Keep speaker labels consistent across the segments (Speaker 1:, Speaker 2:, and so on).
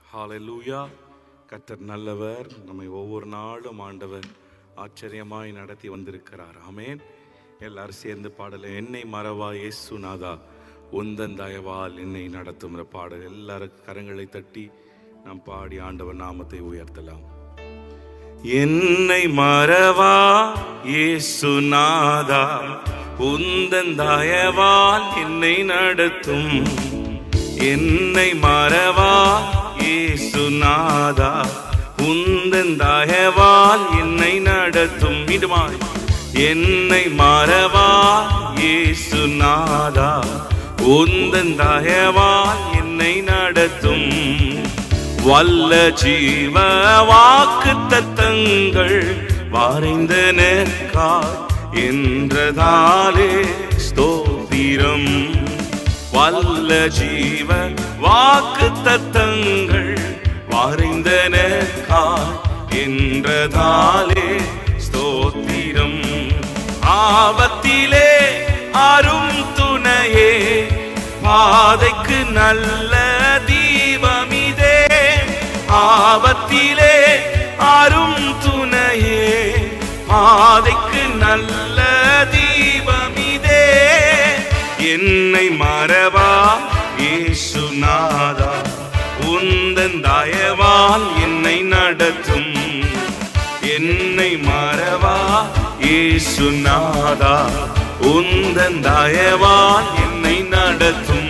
Speaker 1: ஹalleluya கர்த்தர் நல்லவர் நம்மை ஒவ்வொரு நாளும் ஆண்டவர் ஆச்சரியமாய் நடத்தி வந்திருக்கிறார் ஆமென் எல்லாரும் சேர்ந்து பாடல என்னை மறவா இயேசுநாதா உந்தன் தயவால் என்னை நடத்தும் பாடல் எல்லாரும் கரங்களை தட்டி நாம் பாடி ஆண்டவர் நாமத்தை உயர்த்தலாம் என்னை மறவா இயேசுநாதா உந்தன் தயவால் என்னை நடத்தும் என்னை மறவா இயேசுநாதா உந்தன் தயவால் என்னை நடத்தும் மீண்டுமாய் என்னை மறவா இயேசுநாதா உந்தன் தயவால் என்னை நடத்தும் வல்ல ஜீவ வாக்கு தத்தங்கள் வரைந்தனக்கா என்றதாலே ஸ்தோத்திரம் வல்ல ஜீவ வாக்கு தத்தங்கள் வரைந்தனக்கா என்றதாலே ஸ்தோத்திரம் ஆபத்திலே அரும் துணையே பாதைக்கு நல்ல தீபமிதே ஆபத்திலே அரும் துணையே பாதைக்கு நல்ல தீபமிதே என்னை மறவா இயேசுநாதா உந்தன் தயவால் என்னை நடத்தும் என்னை மறவா இயேசுநாதா உந்தன் தயவால் என்னை நடத்தும்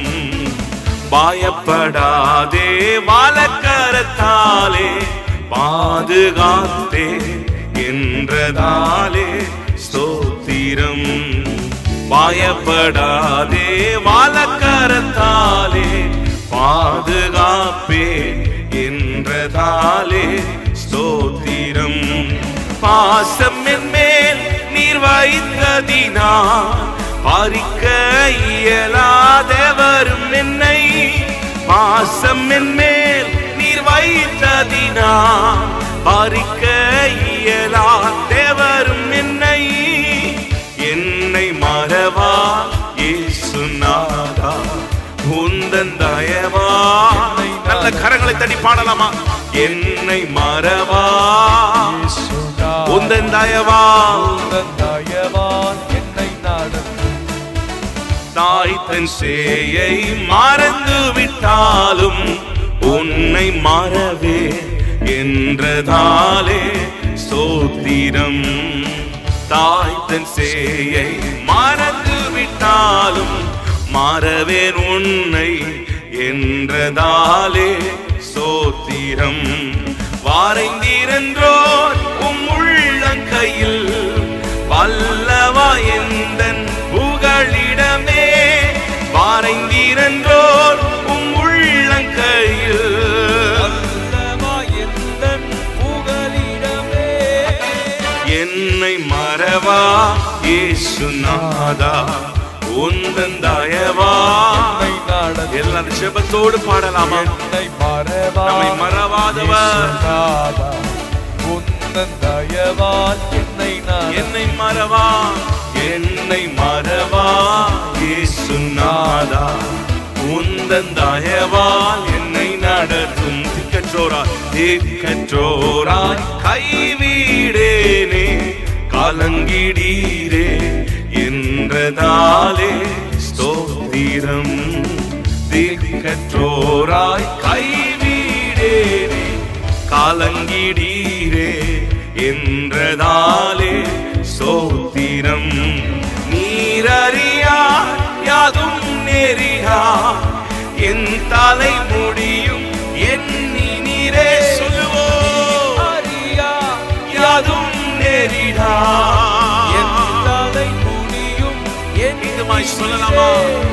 Speaker 1: பயப்படாதே வாழக்கரத்தாலே பாதுகாத்தே என்றதாலே ஸ்தோத்திரம் பயப்படாதே வாழக்கரத்தாலே பாதுகாப்பே என்றதாலே ஸ்தோத்திரம் பாசம் என் மேல் நீர் வைத்ததினா பறிக்க இயலாதவரும் என்னை பாசம் என் மேல் நீர் வைத்ததினா பறிக்க இயலாதவரும் என்னை என்னை மறவா இயேசுநாதா உந்தன் தயவா நல்ல கரங்களை தட்டி பாடலாமா என்னை மறவா உந்தன் தயவா
Speaker 2: தயவான் என்னை நடத்தும்
Speaker 1: தாய் தன் சேயை மறந்து விட்டாலும் உன்னை மறவே என்றதாலே ஸ்தோத்திரம் தாய் தன் சேயை மறந்து விட்டாலும் மறவேன் உன்னை என்றதாலே ஸ்தோத்திரம் வாரைந்தீரென்றோர் உம் உள்ளங்கையில் வல்லவா எந்தன் புகழிடமே வாரைந்தீரென்றோர் உம் உள்ளங்கையில்
Speaker 2: அல்லவா எந்தன் புகலிடமே
Speaker 1: என்னை மறவா இயேசுநாதா உந்தன் தயவா
Speaker 2: என்னை நடத்தும்
Speaker 1: எல்லாரும் செபத்தோடு பாடலாமா
Speaker 2: என்னை மறவா
Speaker 1: நம்மை மறவாதவர்.
Speaker 2: இயேசுநாதா, உந்தன் தயவால் என்னை நடத்தும்
Speaker 1: என்னை மறவா என்னை மறவா இயேசுநாதா உந்தன் தயவால் என்னை நடத்தும் திக்கற்றோரா திக்கற்றோராய் கைவிடேனே கலங்கிடீரே என்றதாலே ஸ்தோத்திரம் திக்கற்றோராய் கைவிடேனே காலங்கிடீரே என்றதாலே சோத்திரம் நீரறியா யாதும் நெறியா என் தலை முடியும் எண்ணி நீரே சொல்லுவோ
Speaker 2: அறியா
Speaker 1: யாதும் நெறிடா
Speaker 2: என் தலை முடியும் என்
Speaker 1: இதுமாய் சொல்லலாமா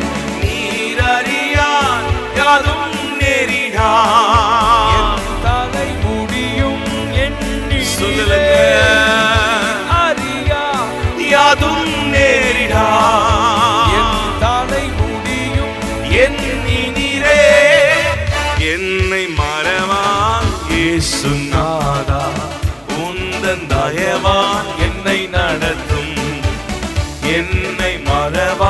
Speaker 1: நீரறியா யாதும் நெறிடா
Speaker 2: என் தலை முடியும் எண்ணி
Speaker 1: சொல்லுங்க
Speaker 2: அறியா
Speaker 1: யாதும் நேரிடா
Speaker 2: என் தலை முடியும்
Speaker 1: எண்ணி நீரே என்னை மறவா இயேசுநாதா உந்தன் தயவால் என்னை நடத்தும் என்னை மறவா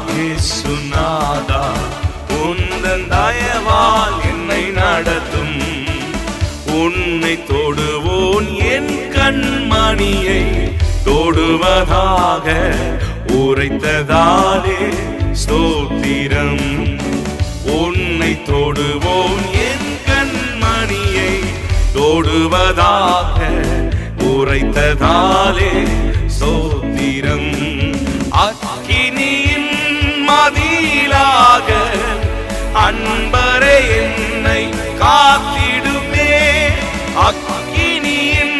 Speaker 1: இயேசுநாதா உந்தன் தயவால் என்னை நடத்தும் உன்னை தொடுவோன் என் கண்மணியை தொடுவதாக உரைத்ததாலே ஸ்தோத்திரம் உன்னை தொடுவோன் என் கண்மணியை தொடுவதாக உரைத்ததாலே ஸ்தோத்திரம் அக்கினியின் மதிலாக அன்பரே என்னை காத்திடுமே அக்கினியின்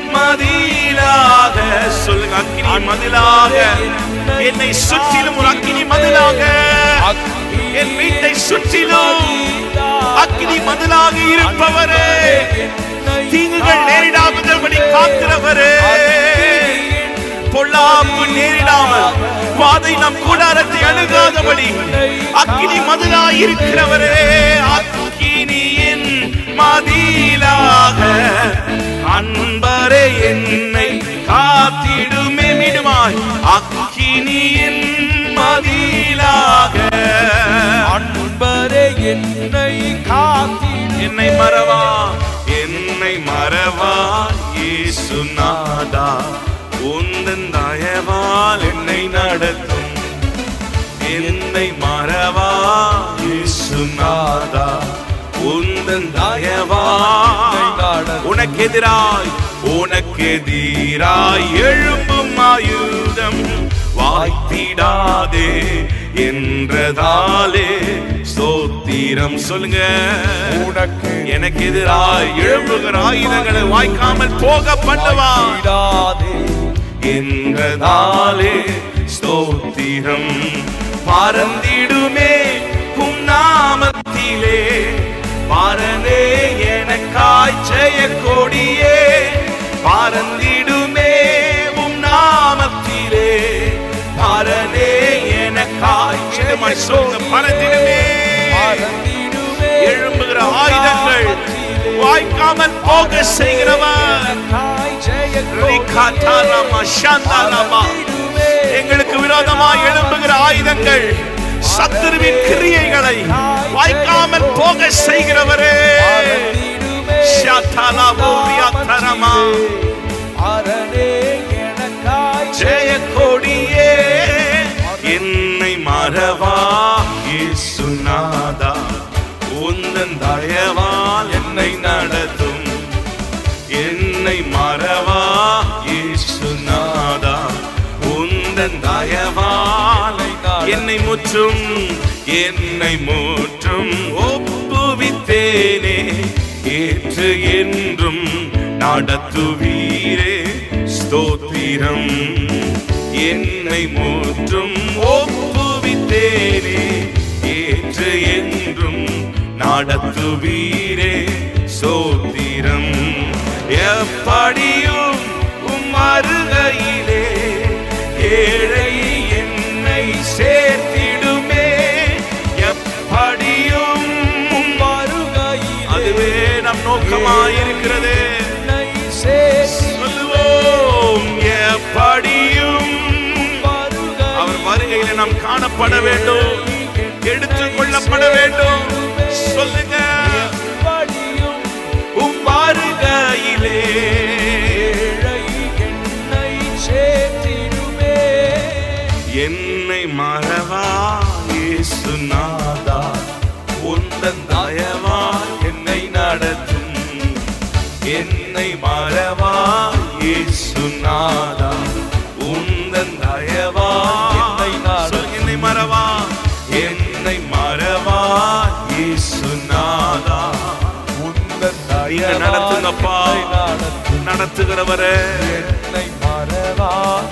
Speaker 1: மதிலாக சொல்லுங்க அக்கினி மதிலாக என்னை சுற்றிலும் ஒரு அக்கினி மதிலாக என் வீட்டை சுற்றிலும் அக்கினி மதிலாக இருப்பவரே தீங்குகள் நேரிடாதபடி காக்கிறவரே பொல்லாப்பு நேரிடாமல் வாதை நம் கூடாரத்தை அணுகாதபடி அக்கினி மதிலாய் இருக்கிறவரே அக்கினியின் மதிலாக அன்பரே என்னை காத்திடுமே மீடுமாய் அக்கினியின் மதிலாக
Speaker 2: அன்பரே என்னை காத்தி
Speaker 1: என்னை மறவா என்னை மறவா இயேசுநாதா உந்தன் தயவால் என்னை நடத்தும் என்னை மறவா இயேசுநாதா உந்தன் தயவால் உனக்கு எதிராய் உனக்கு எதிராய் எழும்பும் ஆயுதம் வாய்த்திடாதே என்றதாலே ஸ்தோத்திரம் சொல்லுங்க
Speaker 2: உனக்கு
Speaker 1: எனக்கு எதிராய் எழும்புகிற ஆயுதங்களை வாய்க்காமல் போக பண்ணுவா
Speaker 2: விடாதே
Speaker 1: என்றதாலே ஸ்தோத்திரம் பறந்திடுமே உம் நாமத்திலே பாரனே எனக்காய் ஜெய கொடியே பறந்திடுமே உம் நாமத்திலே பாரனே எனக்காய் ஜெயமாய் சொல்லுங்க பறந்திடுமே
Speaker 2: மறந்திடுவே
Speaker 1: எழும்புகிற ஆயுதங்கள் வாய்க்காமல் போக செய்கிறவர்
Speaker 2: காய் ஜெய
Speaker 1: ரிகாட்டாலாமா, ஷாந்தாலாமா. எங்களுக்கு விரோதமாய் எழும்புகிற ஆயுதங்கள் சத்துருவின் கிரியைகளை வாய்க்காமல் போக செய்கிறவரே ஷாத்தாலா ஓவியாத்தரமா.
Speaker 2: அரணே எனக்காய்
Speaker 1: ஜெய கொடியே என்னை மறவா இயேசுநாதா உந்தன் தயவால் என்னை நடத்தும் என்னை மறவா இயேசுநாதா உந்தன் தயவால் என்னை முற்றும் என்னை முற்றும் ஒப்புவித்தேனே ஏற்று என்றும் நடத்துவீரே ஸ்தோத்திரம் என்னை முற்றும் ஒப்புவித்தேனே ஏற்று என்றும் நடத்துவீரே சோத்திரம் எப்படியும் உம் அருகையிலே ஏழை என்னை சேர்த்திடுமே எப்படியும் உம்
Speaker 2: வருகையிலே
Speaker 1: அதுவே நம் நோக்கமாயிருக்கிறது
Speaker 2: என்னை சேர்த்து
Speaker 1: சொல்லுவோம் எப்படியும்
Speaker 2: வருகை
Speaker 1: அவர் வருகையில நாம் காணப்பட வேண்டும் எடுத்துக் கொள்ளப்பட வேண்டும் சொல்லுங்க
Speaker 2: படியும்
Speaker 1: உம் வருகையிலே
Speaker 2: ஏழை என்னை சேர்த்திடுமே
Speaker 1: என்னை மறவா இயேசுநாதா உந்தன் தயவா என்னை நடத்தும் என்னை மறவா இயேசுநாதா உந்தன் தயவா
Speaker 2: என்னை நடத்தும்.
Speaker 1: சொல்லுங்க, என்னை மறவா என்னை மறவா இயேசுநாதா
Speaker 2: உந்தன்
Speaker 1: நீங்க நடத்துங்கப்பா
Speaker 2: என்னை நடத்தும்
Speaker 1: நடத்துகிறவரே
Speaker 2: என்னை மறவா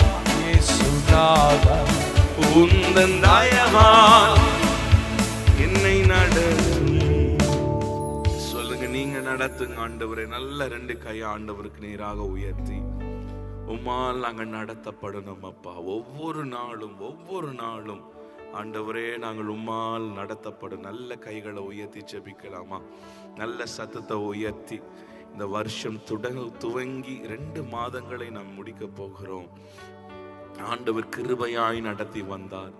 Speaker 2: இயேசுநாதா
Speaker 1: உந்தன் தயவால் என்னை நடத்தும் சொல்லுங்க நீங்க நடத்துங்க ஆண்டவரே நல்ல ரெண்டு கை ஆண்டவருக்கு நேராக உயர்த்தி உம்மால் நாங்கள் நடத்தப்படணும் அப்பா ஒவ்வொரு நாளும் ஒவ்வொரு நாளும் ஆண்டவரே நாங்கள் உம்மால் நடத்தப்படும் நல்ல கைகளை உயர்த்தி ஜெபிக்கலாமா நல்ல சத்தத்தை உயர்த்தி இந்த வருஷம் துட துவங்கி ரெண்டு மாதங்களை நாம் முடிக்க போகிறோம் ஆண்டவர் கிருபையாய் நடத்தி வந்தார்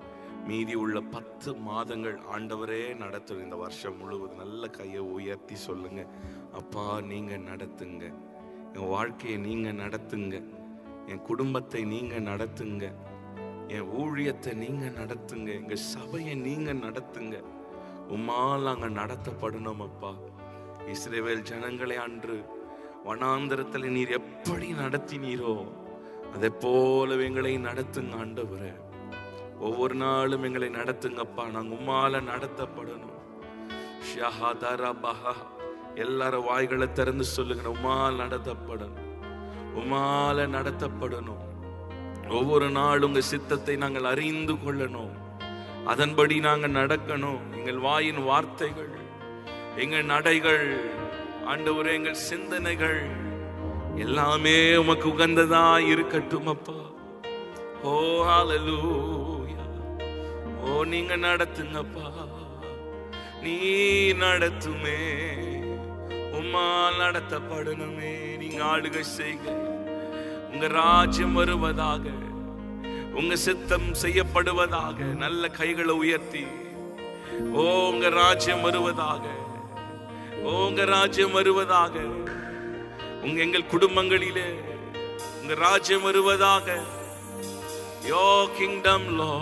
Speaker 1: மீதி உள்ள பத்து மாதங்கள் ஆண்டவரே நடத்தும் இந்த வருஷம் முழுவதும் நல்ல கையை உயர்த்தி சொல்லுங்க அப்பா நீங்க நடத்துங்க என் வாழ்க்கையை நீங்க நடத்துங்க என் குடும்பத்தை நீங்க நடத்துங்க என் ஊழியத்தை நீங்க நடத்துங்க எங்க சபையை நீங்க நடத்துங்க உம்மால் நாங்க நடத்தப்படணும் அப்பா இஸ்ரேவேல் ஜனங்களை அன்று வனாந்தரத்தில் நீர் எப்படி நடத்தினீரோ அதை போல எங்களை நடத்துங்க ஆண்டவரே ஒவ்வொரு நாளும் எங்களை நடத்துங்கப்பா நாங்க உம்மால நடத்தப்படணும் ஷஹாதாரா பஹா எல்லாரும் வாய்களை திறந்து சொல்லுங்க உம்மால் நடத்தப்படணும் உம்மால நடத்தப்படணும் ஒவ்வொரு நாளும் உங்க சித்தத்தை நாங்கள் அறிந்து கொள்ளணும் அதன்படி நாங்கள் நடக்கணும் எங்கள் வாயின் வார்த்தைகள் எங்கள் நடைகள் ஆண்டவரே எங்கள் சிந்தனைகள் எல்லாமே உமக்கு உகந்ததா இருக்கட்டும் அப்பா ஓ ஹalleluya ஓ நீங்க நடத்துங்கப்பா நீ நடத்துமே உம்மா நடத்தப்படணுமே நீங்க ஆளுகை செய்க உங்க ராஜ்யம் வருவதாக உங்க சித்தம் செய்யப்படுவதாக நல்ல கைகளை உயர்த்தி ஓ உங்க ராஜ்யம் வருவதாக ஓ உங்க ராஜ்யம் வருவதாக உங்க எங்கள் குடும்பங்களிலே உங்க ராஜ்யம் வருவதாக யோ கிங்டம் லோ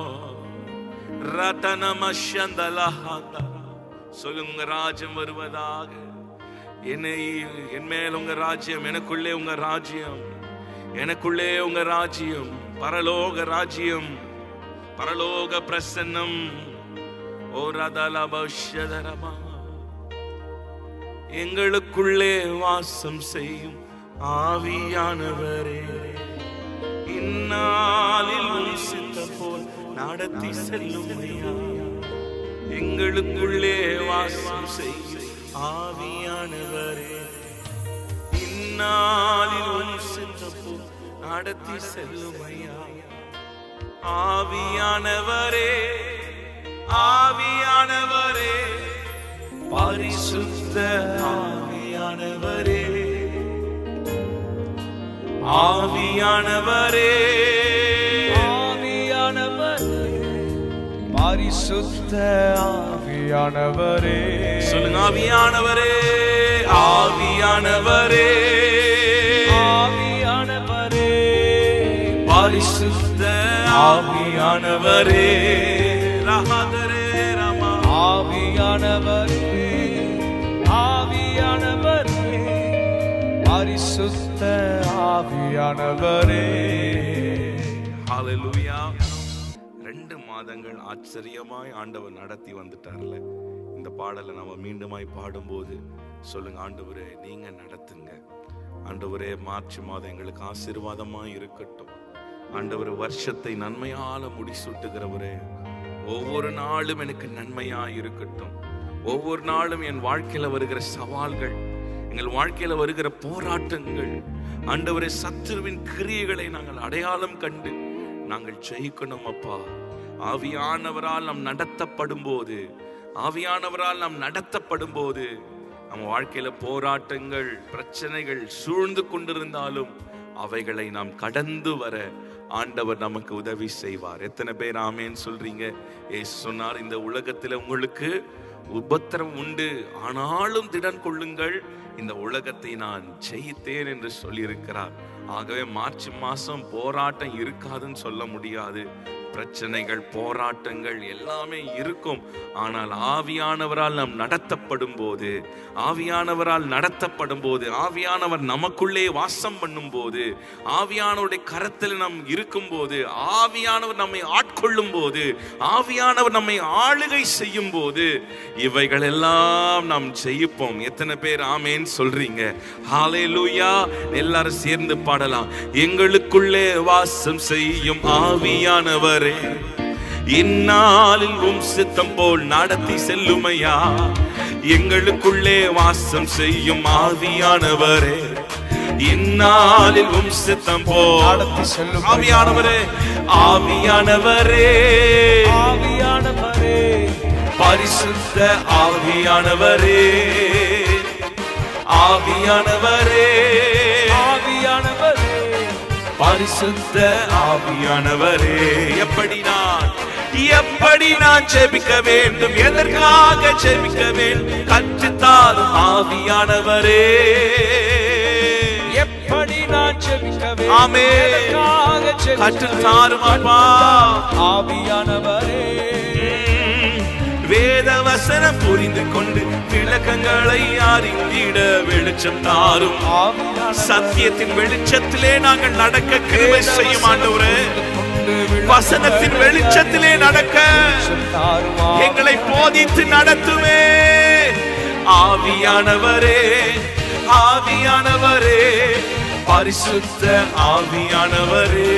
Speaker 1: ரத்தனமஷந்தலஹாந்தா சொல்லுங்க உங்க ராஜ்யம் வருவதாக என்னை என் மேல் உங்க ராஜ்யம் எனக்குள்ளே உங்க ராஜ்யம் எனக்குள்ளே உங்க ராஜ்யம் பரலோக ராஜ்யம் பரலோக பிரசன்னம் ஓ ரதலபஷதரமா எங்களுக்குள்ளே வாசம் செய்யும் ஆவியானவரே இந்நாளில் உம் சித்தம் போல் நடத்தி செல்லும் ஐயா. எங்களுக்குள்ளே வாசம் செய்யும் ஆவியானவரே இந்நாளில் உம் சித்தம் போல் நடத்தி செல்லும் ஐயா. ஆவியானவரே ஆவியானவரே பரிசுத்த ஆவியானவரே ஆவியானவரே
Speaker 2: ஆவியானவரே பரிசுத்த ஆவியானவரே
Speaker 1: சொல்லுங்க ஆவியானவரே ஆவியானவரே
Speaker 2: ஆவியானவரே
Speaker 1: பரிசுத்த ஆவியானவரே ரஹதரே ரமா
Speaker 2: ஆவியானவரே ஆவியானவரே பரிசுத்த ஆவியானவரே
Speaker 1: ஹalleluya ரெண்டு மாதங்கள் ஆச்சரியமாய் ஆண்டவர் நடத்தி வந்துட்டார்ல இந்த பாடலை நம்ம மீண்டுமாய் பாடும்போது சொல்லுங்க ஆண்டவரே நீங்க நடத்துங்க ஆண்டவரே மார்ச் மாதம் எங்களுக்கு ஆசீர்வாதமா இருக்கட்டும் ஆண்டவர் வருஷத்தை நன்மையால முடிசூட்டுகிறவரே ஒவ்வொரு நாளும் எனக்கு நன்மையா இருக்கட்டும் ஒவ்வொரு நாளும் என் வாழ்க்கையில வருகிற சவால்கள் எங்கள் வாழ்க்கையில வருகிற போராட்டங்கள் ஆண்டவரே சத்துருவின் கிரியைகளை நாங்கள் அடையாளம் கண்டு நாங்கள் ஜெயிக்கணும் அப்பா ஆவியானவரால் நாம் நடத்தப்படும் போது ஆவியானவரால் நாம் நடத்தப்படும் போது நம்ம வாழ்க்கையில போராட்டங்கள் பிரச்சனைகள் சூழ்ந்து கொண்டிருந்தாலும் அவைகளை நாம் கடந்து வர ஆண்டவர் நமக்கு உதவி செய்வார் எத்தனை பேர் ஆமேன்னு சொல்றீங்க ஏசு சொன்னார் இந்த உலகத்துல உங்களுக்கு உபத்திரம் உண்டு ஆனாலும் திடன் கொள்ளுங்கள் இந்த உலகத்தை நான் ஜெயித்தேன் என்று சொல்லியிருக்கிறார் ஆகவே மார்ச் மாசம் போராட்டம் இருக்காதுன்னு சொல்ல முடியாது பிரச்சனைகள் போராட்டங்கள் எல்லாமே இருக்கும் ஆனால் ஆவியானவரால் நாம் நடத்தப்படும் போது ஆவியானவரால் நடத்தப்படும் போது ஆவியானவர் நமக்குள்ளே வாசம் பண்ணும் போது ஆவியானவருடைய கரத்தில் நாம் இருக்கும் போது ஆவியானவர் நம்மை ஆட்கொள்ளும் போது ஆவியானவர் நம்மை ஆளுகை செய்யும் போது இவைகள் எல்லாம் நாம் ஜெயிப்போம் எத்தனை பேர் ஆமேன்னு சொல்றீங்க ஹalleluya எல்லாரும் சேர்ந்து பாடலாம் எங்களுக்குள்ளே வாசம் செய்யும் ஆவியானவரே இந்நாளில் உம் சித்தம் போல் நடத்தி செல்லுமையா எங்களுக்குள்ளே வாசம் செய்யும் ஆவியானவரே இந்நாளில் உம் சித்தம் போல்
Speaker 2: நடத்தி செல்லும்
Speaker 1: ஆவியானவரே ஆவியானவரே
Speaker 2: ஆவியானவரே
Speaker 1: பரிசுத்த ஆவியானவரே ஆவியானவரே
Speaker 2: ஆவியானவரே
Speaker 1: பரிசுத்த ஆவியானவரே எப்படி நான் எப்படி நான் ஜெபிக்க வேண்டும் எதற்காக ஜெபிக்க வேண்டும் கற்றுத்தாரும் ஆவியானவரே
Speaker 2: எப்படி நான் ஜெபிக்க வேண்டும்
Speaker 1: ஆமென்.
Speaker 2: எதற்காக ஜெபிக்க
Speaker 1: கற்றுத்தாரும்
Speaker 2: வேண்டும்?
Speaker 1: அப்பா.
Speaker 2: ஆவியானவரே
Speaker 1: வேத வசனம் புரிந்து கொண்டு விளக்கங்களை அறிந்திட வெளிச்சம் தாரும்
Speaker 2: ஆவியானவரே
Speaker 1: சத்தியத்தின் வெளிச்சத்திலே நாங்கள் நடக்க கிருபை செய்யும் ஆண்டவரே
Speaker 2: கொண்டு விளக்கு
Speaker 1: வசனத்தின் வெளிச்சத்திலே நடக்க
Speaker 2: தாருமா
Speaker 1: எங்களை போதித்து நடத்துமே ஆவியானவரே ஆவியானவரே பரிசுத்த ஆவியானவரே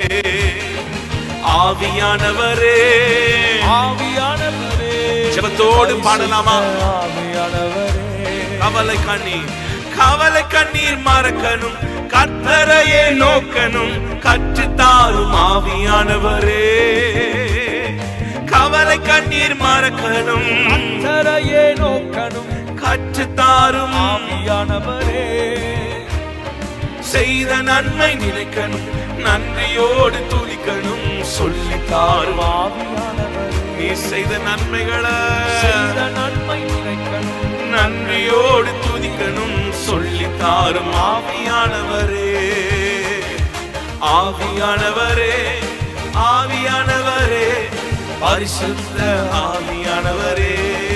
Speaker 1: ஆவியானவரே
Speaker 2: ஆவியானவரே
Speaker 1: ஜெபத்தோடு பாடலாமா
Speaker 2: ஆவியானவரே
Speaker 1: கவலை கண்ணீர் கவலை கண்ணீர் மறக்கணும் கர்த்தரையே நோக்கணும் கற்றுத்தாரும் ஆவியானவரே கவலை கண்ணீர் மறக்கணும்
Speaker 2: தரையே நோக்கணும்
Speaker 1: கற்றுத்தாரும்
Speaker 2: ஆவியானவரே
Speaker 1: செய்த நன்மை நினைக்கணும் நன்றியோடு துதிக்கணும் சொல்லித்தாரும்
Speaker 2: ஆவியானவரே
Speaker 1: நீ செய்த நன்மைகளை
Speaker 2: செய்த நன்மை நினைக்கணும்
Speaker 1: நன்றியோடு துதிக்கணும் சொல்லித்தாரும் ஆவியானவரே ஆவியானவரே ஆவியானவரே பரிசுத்த ஆவியானவரே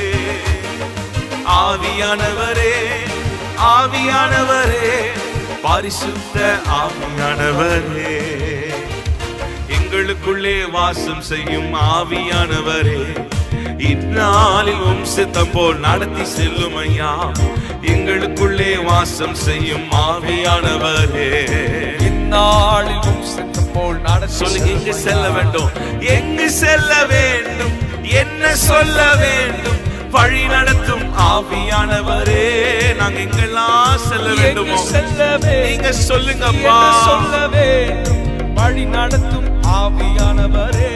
Speaker 1: ஆவியானவரே ஆவியானவரே பரிசுத்த ஆவியானவரே எங்களுக்குள்ளே வாசம் செய்யும் ஆவியானவரே இந்நாளில் உம் சித்தம் போல் நடத்தி செல்லும் ஐயா எங்களுக்குள்ளே வாசம் செய்யும் ஆவியானவரே
Speaker 2: இந்நாளில் உம் சித்தம் போல் நடத்தி
Speaker 1: சொல்லுங்க எங்கு செல்ல வேண்டும் எங்கு செல்ல வேண்டும் என்ன சொல்ல வேண்டும் வழி நடத்தும் ஆவியானவரே நாங்க எங்கெல்லாம் செல்ல
Speaker 2: எங்கு
Speaker 1: வேண்டுமோ
Speaker 2: செல்லவே
Speaker 1: நீங்க சொல்லுங்கப்பா
Speaker 2: என்ன சொல்ல வேண்டும் வழி நடத்தும் ஆவியானவரே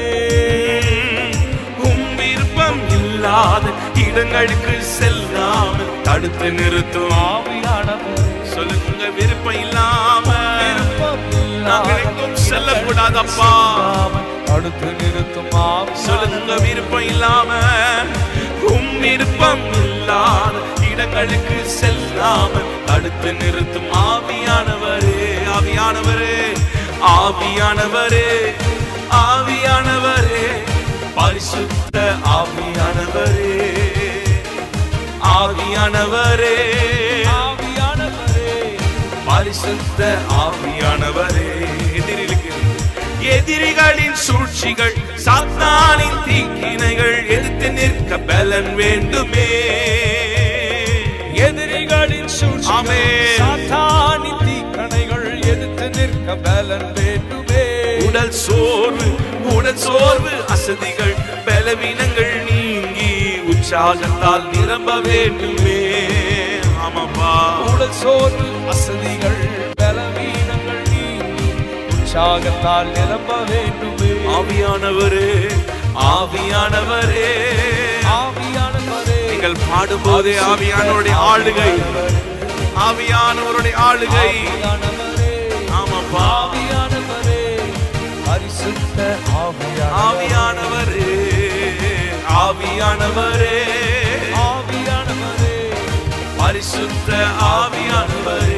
Speaker 1: உம் விருப்பம் இல்லாத இடங்களுக்கு செல்லாமல் தடுத்து நிறுத்தும்
Speaker 2: ஆவியானவரே
Speaker 1: சொல்லுங்க உங்க விருப்பம் இல்லாம
Speaker 2: விருப்பம்
Speaker 1: நாங்கள்
Speaker 2: இல்லாத
Speaker 1: எங்கும் செல்லக்கூடாதப்பா.
Speaker 2: செல்லாமல் தடுத்து நிறுத்தும்
Speaker 1: சொல்லுங்க உங்க விருப்பம் இல்லாம உம் விருப்பம் இல்லாத இடங்களுக்கு செல்லாமல் தடுத்து நிறுத்தும் ஆவியானவரே ஆவியானவரே ஆவியானவரே ஆவியானவரே பரிசுத்த ஆவியானவரே ஆவியானவரே
Speaker 2: ஆவியானவரே
Speaker 1: பரிசுத்த ஆவியானவரே எதிரிலுக்கு எதிரிகளின் சூழ்ச்சிகள் சாத்தானின் தீக்கினைகள் எதிர்த்து நிற்க பலன் வேண்டுமே
Speaker 2: எதிரிகளின் சூழ்ச்சிகள்
Speaker 1: ஆமென்.
Speaker 2: சாத்தானின் தீக்கணைகள் எதிர்த்து நிற்க பலன் வேண்டுமே
Speaker 1: உடல் சோர்வு உடல் சோர்வு அசதிகள் பலவீனங்கள் நீங்கி உற்சாகத்தால் நிரம்ப வேண்டுமே ஆமாப்பா
Speaker 2: உடல் சோர்வு அசதிகள் பலவீனங்கள் நீங்கி உற்சாகத்தால் நிரம்ப வேண்டுமே
Speaker 1: ஆவியானவரே ஆவியானவரே
Speaker 2: ஆவியானவரே
Speaker 1: நீங்கள் பாடும்போதே ஆவியானவருடைய ஆளுகை ஆவியானவருடைய ஆளுகை
Speaker 2: ஆவியானவரே
Speaker 1: ஆமாப்பா
Speaker 2: ஆவியானவரே பரிசுத்த ஆவியானவரே
Speaker 1: ஆவியானவரே ஆவியானவரே
Speaker 2: ஆவியானவரே
Speaker 1: பரிசுத்த ஆவியானவரே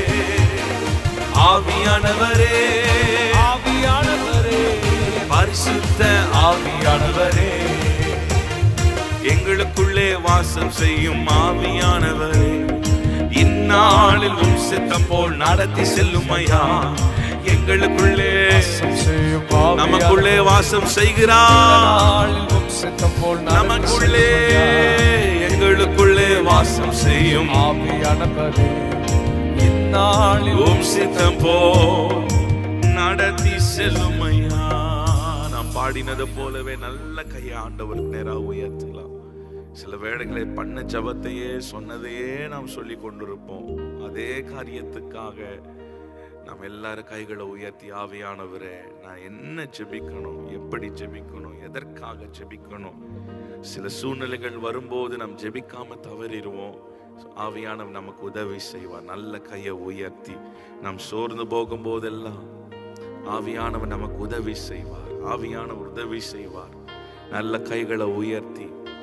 Speaker 1: ஆவியானவரே
Speaker 2: ஆவியானவரே
Speaker 1: பரிசுத்த ஆவியானவரே எங்களுக்குள்ளே வாசம் செய்யும் ஆவியானவரே இந்நாளில் உம் சித்தம் போல் நடத்தி செல்லும் ஐயா எங்களுக்குள்ளே நமக்குள்ளே வாசம் செய்கிறார் நமக்குள்ளே எங்களுக்குள்ளே வாசம் செய்யும்
Speaker 2: ஆவியானவரே இந்நாளில்
Speaker 1: உம் சித்தம் போ நடத்தி செல்லும் ஐயா நாம் பாடினது போலவே நல்ல கையை ஆண்டவருக்கு நேராக உயர்த்தலாம் சில வேளைகளை பண்ண ஜபத்தையே சொன்னதையே நாம் சொல்லி கொண்டிருப்போம் அதே காரியத்துக்காக நாம் எல்லாரும் கைகளை உயர்த்தி ஆவியானவரே நான் என்ன ஜெபிக்கணும் எப்படி ஜெபிக்கணும் எதற்காக ஜெபிக்கணும் சில சூழ்நிலைகள் வரும்போது நாம் ஜெபிக்காம தவறிடுவோம் ஆவியானவர் நமக்கு உதவி செய்வார் நல்ல கையை உயர்த்தி நாம் சோர்ந்து போகும்போதெல்லாம் ஆவியானவர் நமக்கு உதவி செய்வார் ஆவியானவர் உதவி செய்வார் நல்ல கைகளை உயர்த்தி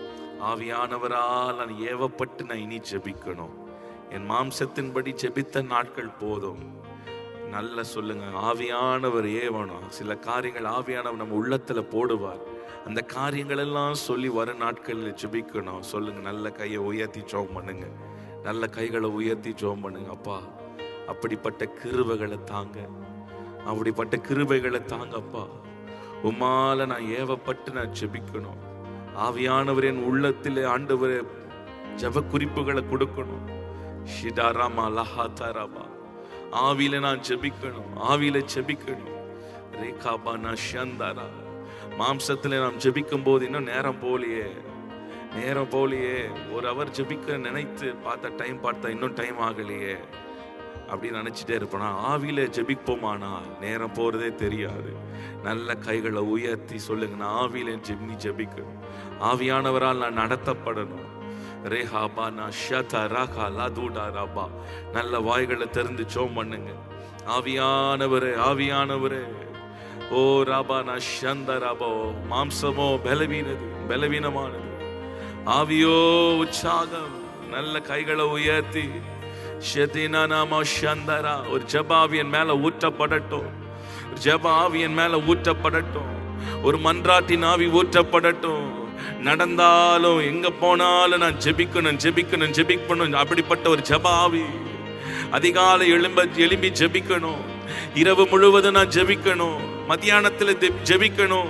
Speaker 1: ஆவியானவரால் நான் ஏவப்பட்டு நான் இனி ஜெபிக்கணும் என் மாம்சத்தின்படி ஜெபித்த நாட்கள் போதும் நல்ல சொல்லுங்க ஆவியானவர் ஏவணும் சில காரியங்கள் ஆவியானவர் நம்ம உள்ளத்துல போடுவார் அந்த காரியங்கள் எல்லாம் சொல்லி வரும் நாட்களில் ஜெபிக்கணும் சொல்லுங்க நல்ல கையை உயர்த்தி ஜோம் பண்ணுங்க நல்ல கைகளை உயர்த்தி ஜோம் பண்ணுங்க அப்பா அப்படிப்பட்ட கிருபைகளை தாங்க அப்படிப்பட்ட கிருபைகளை தாங்கப்பா உமால நான் ஏவப்பட்டு நான் ஜெபிக்கணும் ஆவியானவர் என் உள்ளத்திலே ஆண்டவரே ஜெப குறிப்புகளை கொடுக்கணும் ஷிடாராமா லஹாதாராபா ஆவியில நான் ஜெபிக்கணும் ஆவியில ஜெபிக்கணும் ரேகாபா நான் ஷந்தாரா மாம்சத்துல நாம் ஜெபிக்கும் போது இன்னும் நேரம் போலியே நேரம் போலியே ஒரு அவர் ஜெபிக்க நினைத்து பார்த்த டைம் பார்த்தா இன்னும் டைம் ஆகலையே அப்படின்னு நினைச்சிட்டே இருப்போம் ஆவியில ஜெபிப்போமானா நேரம் போறதே தெரியாது நல்ல கைகளை உயர்த்தி சொல்லுங்க நான் ஆவியில ஜெபி ஜெபிக்கணும் ஆவியானவரால் நான் நடத்தப்படணும் ரேஹாபா நான் ஷதா ராகா லதூடா ராபா நல்ல வாய்களை திறந்து ஜோம் பண்ணுங்க ஆவியானவரே ஆவியானவரே ஓ ராபா நான் ஷந்த ராபா மாம்சமோ பலவீனது பலவீனமானது ஆவியோ உற்சாகம் நல்ல கைகளை உயர்த்தி ஷெதினா நாம ஷந்தரா ஒரு ஜபாவியன் மேல ஊற்றப்படட்டும் ஒரு ஜப ஆவியன் மேல ஊற்றப்படட்டும் ஒரு மன்றாட்டின் ஆவி ஊற்றப்படட்டும் நடந்தாலும் எங்க போனாலும் நான் ஜெபிக்கணும் ஜெபிக்கணும் ஜெபிக்கணும் அப்படிப்பட்ட ஒரு ஜப ஆவி அதிகாலை எழும்ப எழும்பி ஜெபிக்கணும் இரவு முழுவதும் நான் ஜெபிக்கணும் மத்தியானத்துல ஜெ- ஜெபிக்கணும்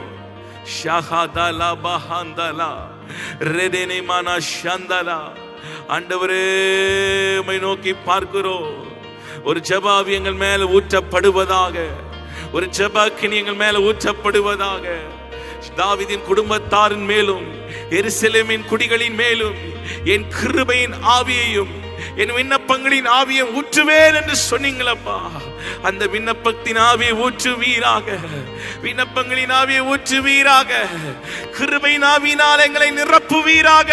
Speaker 1: ஷஹாதலா பஹாந்தலா ரெதேனே மானா ஷந்தலா ஆண்டவரே உம்மை நோக்கி பார்க்கிறோம் ஒரு ஜபாவி எங்கள் மேல ஊற்றப்படுவதாக ஒரு ஜபாக்கினி எங்கள் மேல ஊற்றப்படுவதாக தாவிதின் குடும்பத்தாரின் மேலும் எருசலேமின் குடிகளின் மேலும் என் கிருபையின் ஆவியையும் என் விண்ணப்பங்களின் ஆவியை ஊற்றுவேன் என்று சொன்னீங்களப்பா அந்த விண்ணப்பத்தின் ஆவியை ஊற்றுவீராக விண்ணப்பங்களின் ஆவியை ஊற்றுவீராக கிருபையின் ஆவியினால் எங்களை நிரப்புவீராக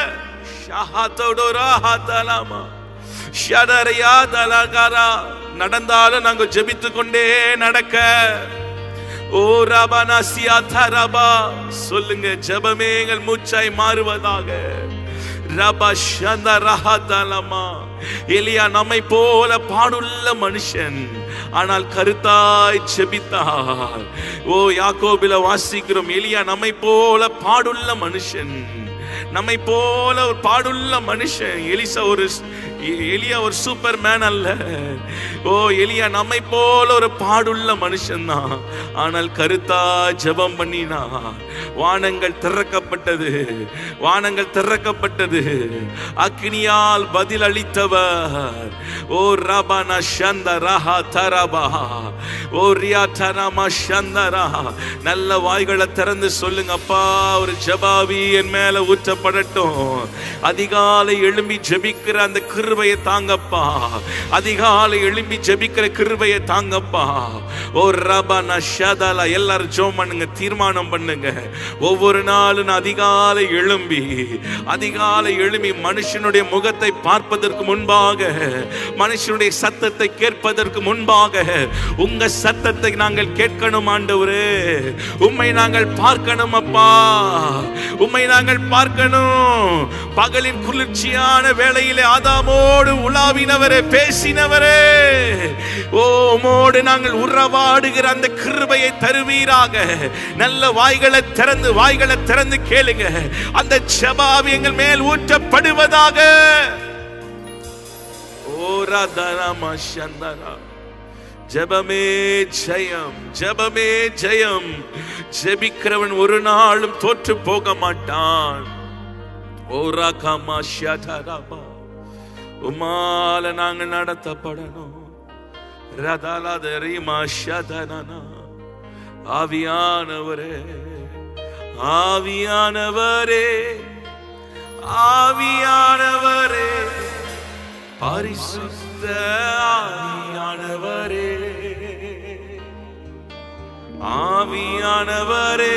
Speaker 1: ஷஹாத்தோடோராஹாத்தலாமா ஷடரையா தலகாரா நடந்தாலும் நாங்க ஜெபித்து கொண்டே நடக்க ஓ ரபனா சியாதா ரபா சொல்லுங்க ஜெபமே எங்கள் மூச்சாய் மாறுவதாக ரபா ஷந்த ரஹதலமா எலியா நம்மை போல பாடுள்ள மனுஷன் ஆனால் கருத்தாய் ஜெபித்தார் ஓ யாக்கோபில வாசிக்கிறோம் எலியா நம்மை போல பாடுள்ள மனுஷன் நம்மை போல ஒரு பாடுள்ள மனுஷன் எலிசா ஒரு எலியா ஒரு சூப்பர் மேன் அல்ல ஓ எலியா நம்மை போல ஒரு பாடுள்ள மனுஷன் தான் ஆனால் கருத்தா ஜெபம் பண்ணினா வானங்கள் திறக்கப்பட்டது வானங்கள் திறக்கப்பட்டது அக்னியால் பதில் அளித்தவர் ஓ ரபனா ஷந்த ரஹா தரபா ஓ ரியா தரமா ஷந்தரா நல்ல வாய்களை திறந்து சொல்லுங்க அப்பா ஒரு ஜபாவி என் மேல ஊற்றப்படட்டும் அதிகாலை எழும்பி ஜெபிக்கிற அந்த கிருபையை தாங்கப்பா அதிகாலை எழும்பி ஜெபிக்கிற கிருபையை தாங்கப்பா ஓ ரபனா ஷதலா எல்லாரும் ஜோம் பண்ணுங்க தீர்மானம் பண்ணுங்க ஒவ்வொரு நாளும் நான் அதிகாலை எழும்பி அதிகாலை எழும்பி மனுஷனுடைய முகத்தை பார்ப்பதற்கு முன்பாக மனுஷனுடைய சத்தத்தை கேட்பதற்கு முன்பாக உங்க சத்தத்தை நாங்கள் கேட்கணும் ஆண்டவரே உம்மை நாங்கள் பார்க்கணும் அப்பா உம்மை நாங்கள் பார்க்கணும் பகலின் குளிர்ச்சியான வேளையிலே ஆதாமோடு உலாவினவரே பேசினவரே ஓ உமோடு நாங்கள் உறவாடுகிற அந்த கிருபையை தருவீராக நல்ல வாய்களை திறந்து வாய்களை திறந்து கேளுங்க அந்த ஜெபாவி எங்கள் மேல் ஊற்றப்படுவதாக ஓ ரதரம சந்தரா ஜெபமே ஜெயம் ஜெபமே ஜெயம் ஜெபிக்கிறவன் ஒரு நாளும் தோற்று போக மாட்டான் ஓ ரகமா ஷதரபா உமால நாங்கள் நடத்தப்படணும் ரதலதரிமா ஷதனனா ஆவியானவரே ஆவியானவரே ஆவியானவரே பரிசுத்த ஆவியானவரே ஆவியானவரே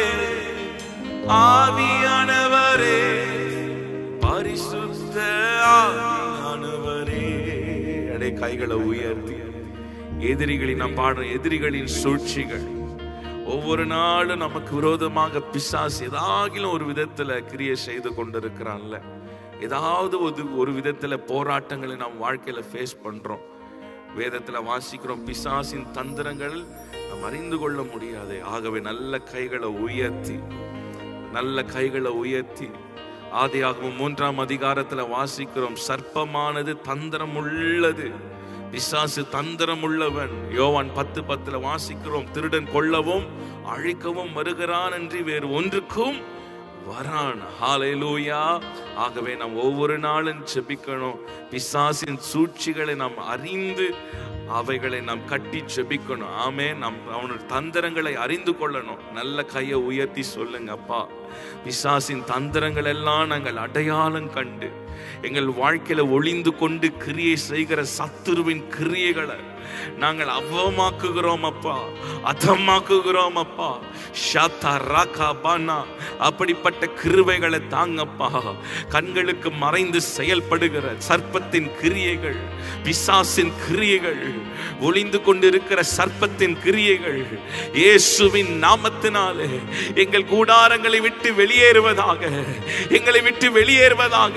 Speaker 1: ஆவியானவரே பரிசுத்த ஆவியானவரே அடே கைகளை உயர்த்தி எதிரிகளின் நாம் பாடுற எதிரிகளின் சூழ்ச்சிகள் ஒவ்வொரு நாளும் நமக்கு விரோதமாக பிசாசு ஏதாகிலும் ஒரு விதத்துல கிரியை செய்து கொண்டிருக்கிறான்ல ஏதாவது ஒரு ஒரு விதத்துல போராட்டங்களை நாம் வாழ்க்கையில ஃபேஸ் பண்றோம் வேதத்துல வாசிக்கிறோம் பிசாசின் தந்திரங்கள் நாம் அறிந்து கொள்ள முடியாது ஆகவே நல்ல கைகளை உயர்த்தி நல்ல கைகளை உயர்த்தி ஆதியாகமம் மூன்றாம் அதிகாரத்துல வாசிக்கிறோம் சர்ப்பமானது தந்திரம் உள்ளது பிசாசு தந்திரம் உள்ளவன் யோவான் பத்து பத்துல வாசிக்கிறோம் திருடன் கொல்லவும் அழிக்கவும் வருகிறான் என்று வேறு ஒன்றுக்கும் வரான் ஹalleluya ஆகவே நாம் ஒவ்வொரு நாளும் ஜெபிக்கணும் பிசாசின் சூழ்ச்சிகளை நாம் அறிந்து அவைகளை நாம் கட்டி ஜெபிக்கணும் ஆமே நாம் அவனுடைய தந்திரங்களை அறிந்து கொள்ளணும் நல்ல கையை உயர்த்தி சொல்லுங்க அப்பா பிசாசின் தந்திரங்கள் எல்லாம் நாங்கள் அடையாளம் கண்டு எங்கள் வாழ்க்கையில ஒளிந்து கொண்டு கிரியை செய்கிற சத்துருவின் கிரியைகளை நாங்கள் அவமாக்குகிறோம் அப்பா அதமாக்குகிறோம் அப்பா ஷாத்தா ராகா பானா அப்படிப்பட்ட கிருவைகளை தாங்கப்பா கண்களுக்கு மறைந்து செயல்படுகிற சர்ப்பத்தின் கிரியைகள் பிசாசின் கிரியைகள் ஒளிந்து கொண்டிருக்கிற சர்ப்பத்தின் கிரியைகள் இயேசுவின் நாமத்தினாலே எங்கள் கூடாரங்களை விட்டு வெளியேறுவதாக எங்களை விட்டு வெளியேறுவதாக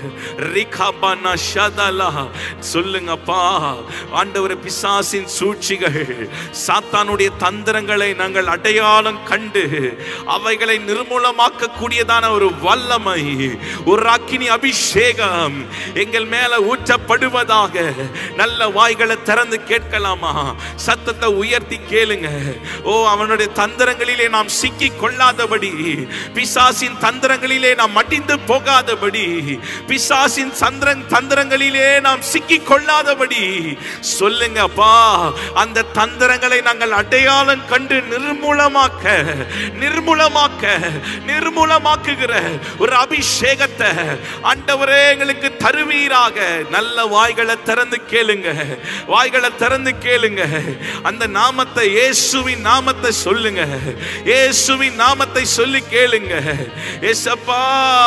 Speaker 1: ரிகாபானா ஷதலா சொல்லுங்கப்பா ஆண்டவர் பிசாசின் சூழ்ச்சிகள் சாத்தானுடைய தந்திரங்களை நாங்கள் அடையாளம் கண்டு அவைகளை நிர்மூலமாக்க கூடியதான ஒரு வல்லமை ஒரு அக்கினி அபிஷேகம் எங்கள் மேல ஊற்றப்படுவதாக நல்ல வாய்களை திறந்து கேட்கலாமா சத்தத்தை உயர்த்தி கேளுங்க ஓ அவனுடைய தந்திரங்களிலே நாம் சிக்கி கொள்ளாதபடி பிசாசின் தந்திரங்களிலே நாம் மடிந்து போகாதபடி பிசாசின் சந்திரன் தந்திரங்களிலே நாம் சிக்கி கொள்ளாதபடி சொல்லுங்க அப்பா அந்த தந்திரங்களை நாங்கள் அடையாளம் கண்டு நிர்மூலமாக்க நிர்மூலமாக்க நிர்மூலமாக்குகிற ஒரு அபிஷேகத்தை ஆண்டவரே எங்களுக்கு தருவீராக நல்ல வாய்களை திறந்து கேளுங்க வாய்களை திறந்து கேளுங்க அந்த நாமத்தை இயேசுவின் நாமத்தை சொல்லுங்க இயேசுவின் நாமத்தை சொல்லி கேளுங்க ஏசப்பா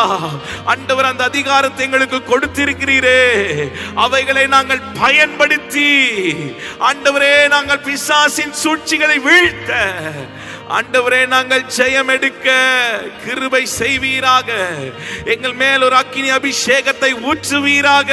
Speaker 1: ஆண்டவர் அந்த அதிகாரத்தை எங்களுக்கு கொடுத்திருக்கிறீரே அவைகளை நாங்கள் பயன்படுத்தி ஆண்டவரே நாங்கள் பிசாசின் சூழ்ச்சிகளை வீழ்த்த ஆண்டவரே நாங்கள் ஜெயம் எடுக்க கிருபை செய்வீராக எங்கள் மேல் ஒரு அக்கினி அபிஷேகத்தை ஊற்றுவீராக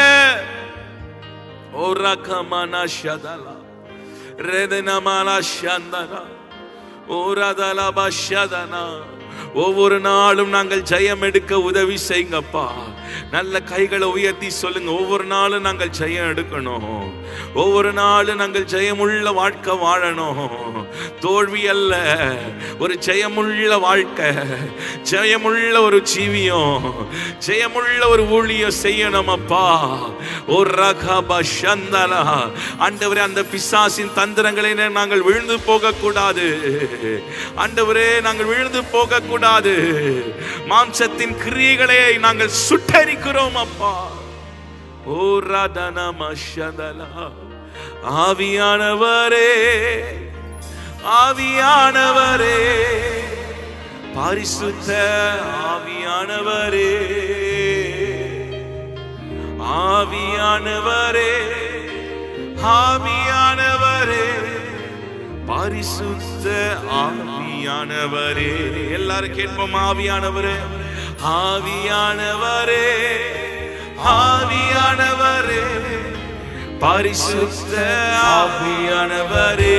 Speaker 1: ஓ ரகமன ஷதலா ரெதனமன ஷந்தனா ஓ ரதலப ஷதனா ஒவ்வொரு நாளும் நாங்கள் ஜெயம் எடுக்க உதவி செய்யுங்கப்பா நல்ல கைகளை உயர்த்தி சொல்லுங்க ஒவ்வொரு நாளும் நாங்கள் ஜெயம் எடுக்கணும் ஒவ்வொரு நாளும் நாங்கள் ஜெயமுள்ள வாழ்க்கை வாழணும் தோல்வி அல்ல ஒரு ஜெயமுள்ள வாழ்க்கை ஜெயமுள்ள ஒரு ஜீவியம் ஜெயமுள்ள ஒரு ஊழியம் செய்யணும் அப்பா ஒரு ரகப சந்தலா ஆண்டவரே அந்த பிசாசின் தந்திரங்களை நாங்கள் விழுந்து போக கூடாது ஆண்டவரே நாங்கள் விழுந்து போக கூடாது மாம்சத்தின் கிரியைகளை நாங்கள் சுட்டரிக்கிறோம் அப்பா ஓ ரதனம சந்தலா ஆவியானவரே ஆவியானவரே பரிசுத்த ஆவியானவரே ஆவியானவரே ஆவியானவரே பரிசுத்த ஆவியானவரே எல்லாரும் கேட்போம் ஆவியானவரே ஆவியானவரே ஆவியானவரே பரிசுத்த ஆவியானவரே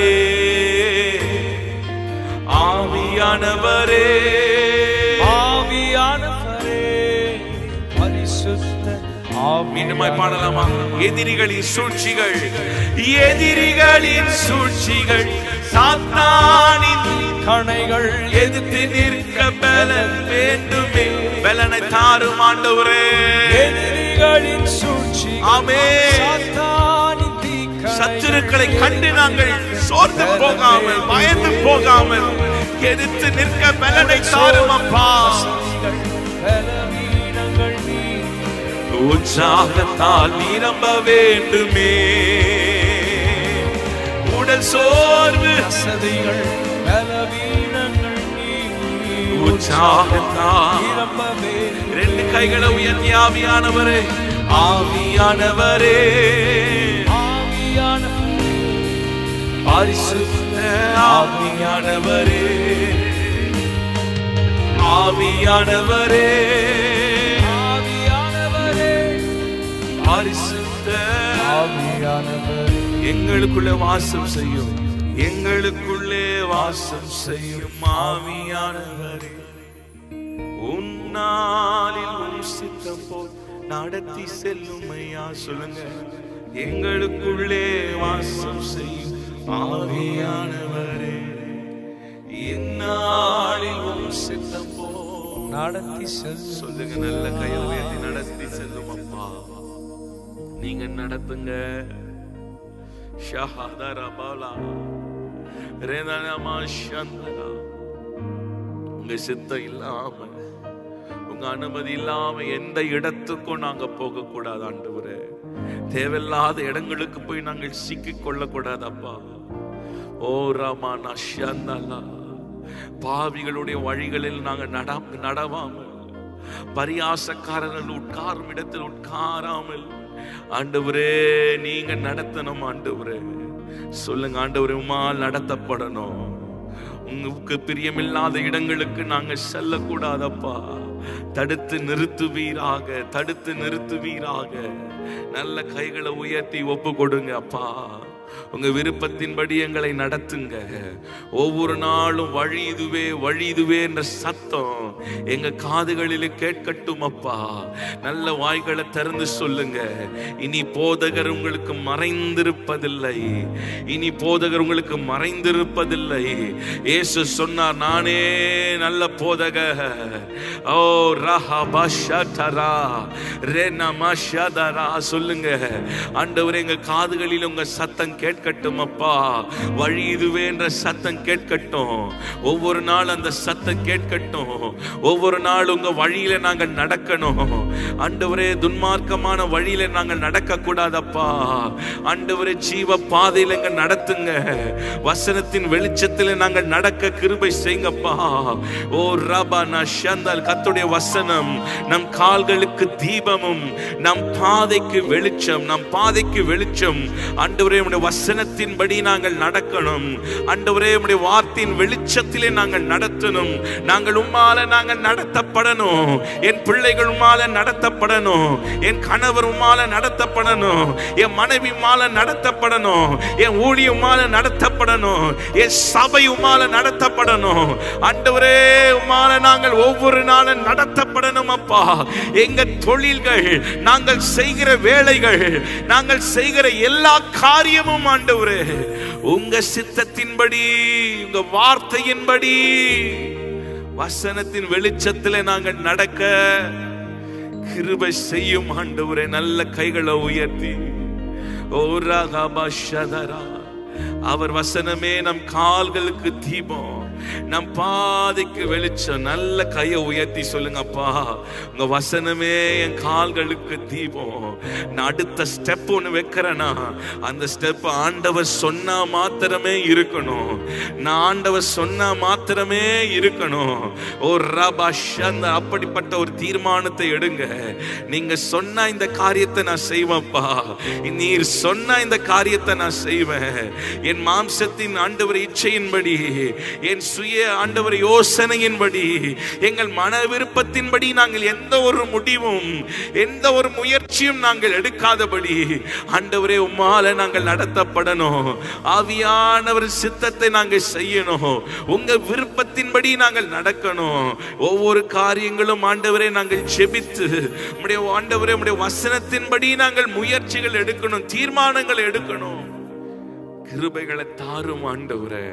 Speaker 1: ஆவியானவரே
Speaker 2: ஆவியானவரே பரிசுத்த
Speaker 1: மீண்டுமாய் பாடலாமா எதிரிகளின் சூழ்ச்சிகள் எதிரிகளின் சூழ்ச்சிகள் சாத்தானின்
Speaker 2: கணைகள்
Speaker 1: எதிர்த்து நிற்க பலன் வேண்டுமே பலனை தாரும் ஆண்டவரே
Speaker 2: எதிரிகளின் சூழ்ச்சி
Speaker 1: ஆமென்.
Speaker 2: சாத்தானின் தீக்கணைகள்
Speaker 1: சத்துருக்களை கண்டு நாங்கள் சோர்ந்து போகாமல் பயந்து போகாமல் எதிர்த்து நிற்க பலனை தாரும் அப்பா
Speaker 2: பலவீனங்கள் நீ
Speaker 1: உற்சாகத்தால் நிரம்ப வேண்டுமே உடல் சோர்வு
Speaker 2: வசதிகள் பலவீனங்கள் நீ
Speaker 1: உற்சாகத்தால்
Speaker 2: நிரம்பவே
Speaker 1: ரெண்டு கைகளை உயர்த்தி ஆவியானவரே ஆவியானவரே
Speaker 2: ஆவியானவரே
Speaker 1: பரிசுத்த ஆவியானவரே ஆவியானவரே ஆவியானவரே
Speaker 2: ஆவியானவரே
Speaker 1: பரிசுத்த
Speaker 2: ஆவியானவரே
Speaker 1: எங்களுக்குள்ளே வாசம் செய்யும் எங்களுக்குள்ளே வாசம் செய்யும் ஆவியானவரே உன்னாலில் உன் சித்தம் போல் நடத்தி செல்லும் ஐயா சொல்லுங்க எங்களுக்குள்ளே வாசம் செய்யும் ஆவியானவரே இந்நாளில் உன் சித்தம் போல்
Speaker 2: நடத்தி செல்லும்
Speaker 1: சொல்லுங்க நல்ல கையை உயர்த்தி நடத்தி செல்லும் அப்பா நீங்க நடத்துங்க ஷஹாதரா பாலா ரேதனமா சந்தரா உங்க சித்தம் இல்லாம உங்க அனுமதி இல்லாம எந்த இடத்துக்கும் நாங்க போக கூடாது ஆண்டவரே தேவையில்லாத இடங்களுக்கு போய் நாங்கள் சிக்கிக் கொள்ளக்கூடாது அப்பா ஓ ராமா நஷ்யந்தலா பாவிகளுடைய வழிகளில் நாங்கள் நட நடவாமல் பரியாசக்காரர்கள் உட்காரும் இடத்தில் உட்காராமல் ஆண்டவரே நீங்க நடத்தணும் ஆண்டவரே சொல்லுங்க ஆண்டவரே உமால் நடத்தப்படணும் உங்களுக்கு பிரியமில்லாத இடங்களுக்கு நாங்க செல்லக்கூடாதப்பா தடுத்து நிறுத்துவீராக தடுத்து நிறுத்துவீராக நல்ல கைகளை உயர்த்தி ஒப்பு கொடுங்க அப்பா உங்க விருப்பத்தின்படி எங்களை நடத்துங்க ஒவ்வொரு நாளும் வழி இதுவே வழி இதுவே என்ற சத்தம் எங்க காதுகளில் கேட்கட்டும் அப்பா நல்ல வாய்களை திறந்து சொல்லுங்க இனி போதகர் உங்களுக்கு மறைந்திருப்பதில்லை இனி போதகர் உங்களுக்கு மறைந்திருப்பதில்லை இயேசு சொன்னார் நானே நல்ல போதகர் ஓ ரஹா பஷதரா ரே நமஷதரா சொல்லுங்க ஆண்டவரே எங்க காதுகளில் உங்க சத்தம் கேட்கட்டும் அப்பா வழி இதுவே என்ற சத்தம் கேட்கட்டும் ஒவ்வொரு நாள் அந்த சத்தம் கேட்கட்டும் ஒவ்வொரு நாள் உங்க வழியில நாங்கள் நடக்கணும் ஆண்டவரே துன்மார்க்கமான வழியில நாங்கள் நடக்க கூடாதப்பா ஆண்டவரே ஜீவ பாதையில எங்க நடத்துங்க வசனத்தின் வெளிச்சத்தில் நாங்கள் நடக்க கிருபை செய்யுங்கப்பா ஓ ரபா நஷந்தால் கத்துடைய வசனம் நம் கால்களுக்கு தீபமும் நம் பாதைக்கு வெளிச்சம் நம் பாதைக்கு வெளிச்சம் ஆண்டவரே உடைய வசனத்தின்படி நாங்கள் நடக்கணும் ஆண்டவரே உடைய வார்த்தையின் வெளிச்சத்திலே நாங்கள் நடத்தணும் நாங்கள் உம்மால நாங்கள் நடத்தப்படணும் என் பிள்ளைகள் உம்மால நடத்தப்படணும் என் கணவர் உம்மால நடத்தப்படணும் என் மனைவி உம்மால நடத்தப்படணும் என் ஊழிய உம்மால நடத்தப்படணும் என் சபை உம்மால நடத்தப்படணும் ஆண்டவரே உம்மால நாங்கள் ஒவ்வொரு நாளும் நடத்தப்படணும் அப்பா எங்க தொழில்கள் நாங்கள் செய்கிற வேலைகள் நாங்கள் செய்கிற எல்லா காரியமும் ஆண்டவரே உங்க சித்தத்தின்படி உங்க வார்த்தையின்படி வசனத்தின் வெளிச்சத்தில் நாங்கள் நடக்க கிருபை செய்யும் ஆண்டவரே நல்ல கைகளை உயர்த்தி ஓ ராகாபா ஷதரா அவர் வசனமே நம் கால்களுக்கு தீபம் நம் பாதைக்கு வெளிச்சம் நல்ல கையை உயர்த்தி சொல்லுங்கப்பா உங்க வசனமே என் கால்களுக்கு தீபம் நான் அடுத்த ஸ்டெப் ஒன்று வைக்கிறேன்னா அந்த ஸ்டெப் ஆண்டவர் சொன்னா மாத்திரமே இருக்கணும் நான் ஆண்டவர் சொன்னா மாத்திரமே இருக்கணும் ஓ ரபா ஷந்த அப்படிப்பட்ட ஒரு தீர்மானத்தை எடுங்க நீங்க சொன்னா இந்த காரியத்தை நான் செய்வேன்ப்பா நீர் சொன்னா இந்த காரியத்தை நான் செய்வேன் என் மாம்சத்தின் ஆண்டவர் இச்சையின்படி என் சுய ஆண்டவர் யோசனையின்படி எங்கள் மன விருப்பத்தின்படி நாங்கள் எந்த ஒரு முடிவும் எந்த ஒரு முயற்சியும் நாங்கள் எடுக்காதபடி ஆண்டவரே உம்மால நாங்கள் நடத்தப்படணும் ஆவியானவர் சித்தத்தை நாங்கள் செய்யணும் உங்க விருப்பத்தின்படி நாங்கள் நடக்கணும் ஒவ்வொரு காரியங்களும் ஆண்டவரே நாங்கள் ஜெபித்து உம்முடைய ஆண்டவரே உம்முடைய வசனத்தின்படி நாங்கள் முயற்சிகள் எடுக்கணும் தீர்மானங்கள் எடுக்கணும் கிருபைகளை தாரும் ஆண்டவரே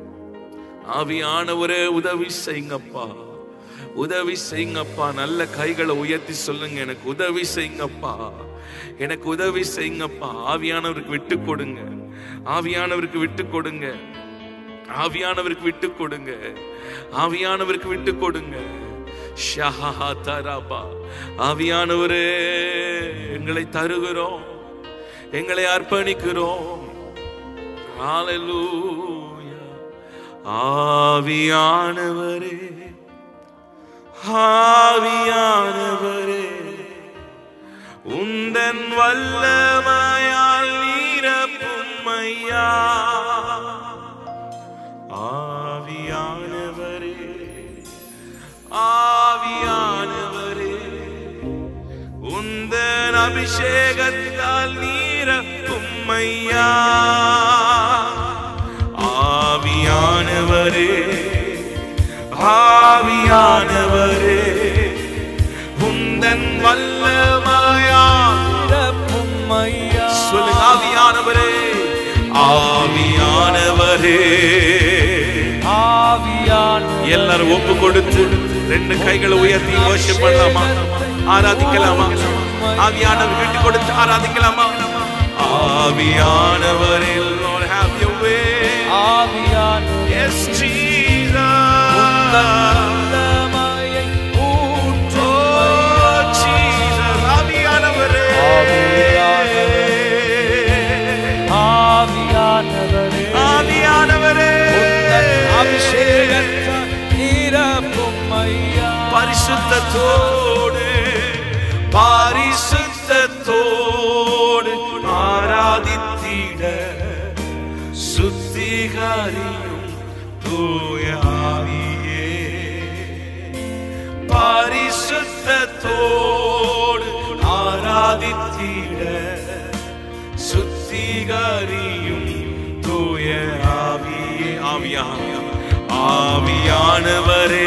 Speaker 1: ஆவியானவரே உதவி செய்யுங்கப்பா உதவி செய்யுங்கப்பா நல்ல கைகளை உயர்த்தி சொல்லுங்க எனக்கு உதவி செய்யுங்கப்பா எனக்கு உதவி செய்யுங்கப்பா ஆவியானவருக்கு விட்டு கொடுங்க ஆவியானவருக்கு விட்டு கொடுங்க ஆவியானவருக்கு விட்டு கொடுங்க ஆவியானவருக்கு விட்டு கொடுங்க ஷஹா தராபா ஆவியானவரே எங்களை தருகிறோம் எங்களை அர்ப்பணிக்கிறோம் ஹalleluya ஆவியானவரே ஆவியானவரே உந்தன் வல்லமையால் நீரப்பும் ஐயா அபிஷேகத்தால் நீர உம்மையா ஆவியானவரே ஆவியானவரே உந்தன் வல்லமையா
Speaker 2: நிரப்புமையா
Speaker 1: சொல்லுங்க ஆவியானவரே ஆவியானவரே
Speaker 2: ஆவியான
Speaker 1: எல்லாரும் ஒப்பு கொடுத்து ரெண்டு கைகளை உயர்த்தி worship பண்ணலாமா ஆராதிக்கலாமா ஆவியானவர் விட்டு கொடுத்து ஆராதிக்கலாமா ஆவியானவரே Lord have your way
Speaker 2: ஆவியான
Speaker 1: yes Jesus
Speaker 2: வல்லமையை ஊற்றும்
Speaker 1: oh Jesus ஆவியானவரே
Speaker 2: ஆவியானவரே
Speaker 1: ஆவியானவரே
Speaker 2: உந்தன் அபிஷேகத்தால் நிரப்புமையா
Speaker 1: பரிசுத்தத்தோடு பரிசுத்தத்தோடு ஆராதித்திட சுத்திகரியும் தூய ஆவியே பரிசுத்தத்தோடு ஆராதித்திட சுத்திகரியும் தூய ஆவியே ஆவியா ஆவியானவரே